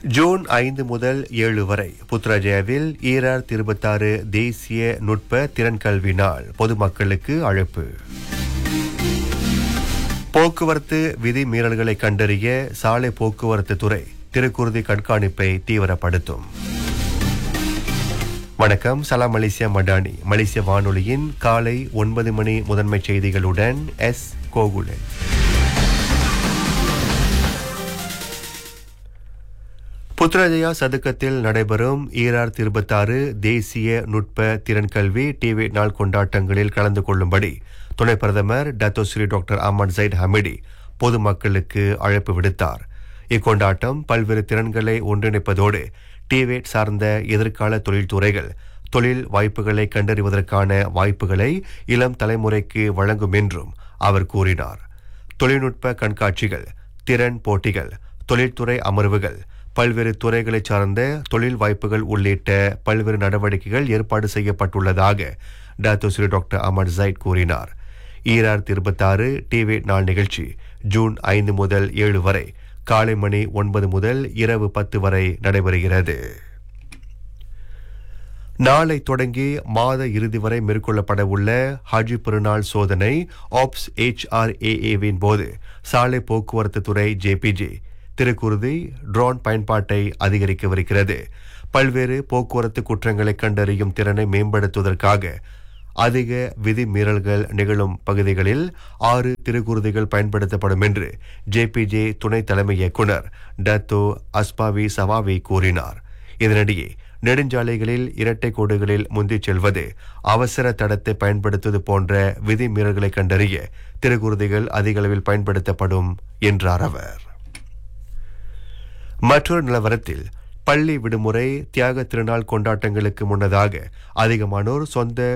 June ஐந்து முதல் ஏழு வரை புத்ராஜயாவில் ஈரார் இருபத்தாறு தேசிய நுட்ப திறன் கல்வி நாள் பொதுமக்களுக்கு அழைப்பு போக்குவரத்து விதி மீறல்களை கண்டறிய சாலை போக்குவரத்து துறை திருக்குருதி கண்காணிப்பை தீவிரப்படுத்தும் வணக்கம் சலாம் மலேசியா மடானி மலேசிய வானொலியின் காலை ஒன்பது மணி முதன்மை செய்திகளுடன் எஸ் கோகுலன் புத்ரஜயா சதுக்கத்தில் நடைபெறும் ஈரார் இருபத்தாறு தேசிய நுட்ப திறன் கல்வி டிவி நாள் கொண்டாட்டங்களில் கலந்து கொள்ளும்படி துணை பிரதமர் Dato Sri doctor Ahmad Zahid Hamidi பொதுமக்களுக்கு அழைப்பு விடுத்தார் இக்கொண்டாட்டம் பல்வேறு திறன்களை ஒன்றிணைப்பதோடு டிவேட் சார்ந்த எதிர்கால தொழில்துறைகள் தொழில் வாய்ப்புகளை கண்டறிவதற்கான வாய்ப்புகளை இளம் தலைமுறைக்கு வழங்கும் என்றும் அவர் கூறினார் தொழில்நுட்ப கண்காட்சிகள் திறன் போட்டிகள் தொழில்துறை அமர்வுகள் பல்வேறு துறைகளைச் சார்ந்த தொழில் வாய்ப்புகள் உள்ளிட்ட பல்வேறு நடவடிக்கைகள் ஏற்பாடு செய்யப்பட்டுள்ளதாக டாக்டர் டாக்டர் அமர் ஜைட் கூறினார் ஈரார் இருபத்தாறு டிவி நாள் நிகழ்ச்சி ஜூன் ஐந்து முதல் ஏழு வரை காலை மணி ஒன்பது முதல் இரவு பத்து வரை நடைபெறுகிறது நாளை தொடங்கி மாத இறுதி வரை மேற்கொள்ளப்பட உள்ள ஹஜ் பெருநாள் சோதனை ஆப்ஸ் ஹெச்ஆர்ஏஏவின் போது சாலை போக்குவரத்து துறை ஜேபிஜி திருக்குருதி ட்ரோன் பயன்பாட்டை அதிகரிக்கவிருக்கிறது பல்வேறு போக்குவரத்து குற்றங்களை கண்டறியும் திறனை மேம்படுத்துவதற்காக அதிக விதி மீறல்கள் நிகழும் பகுதிகளில் ஆறு திருக்குருதிகள் பயன்படுத்தப்படும் என்று ஜேபிஜே துணை தலைமை இயக்குனர் டத்தோ அஸ்பாவி சவாவி கூறினார் இதனிடையே நெடுஞ்சாலைகளில் இரட்டை கோடுகளில் முந்திச் செல்வது அவசர தடத்தை பயன்படுத்துவது போன்ற விதி மீறல்களை கண்டறிய திருக்குருதிகள் அதிக அளவில் பயன்படுத்தப்படும் என்றார் அவர் மற்றொரு நிலவரத்தில் பள்ளி விடுமுறை தியாக திருநாள் கொண்டாட்டங்களுக்கு முன்னதாக அதிகமானோர் சொந்த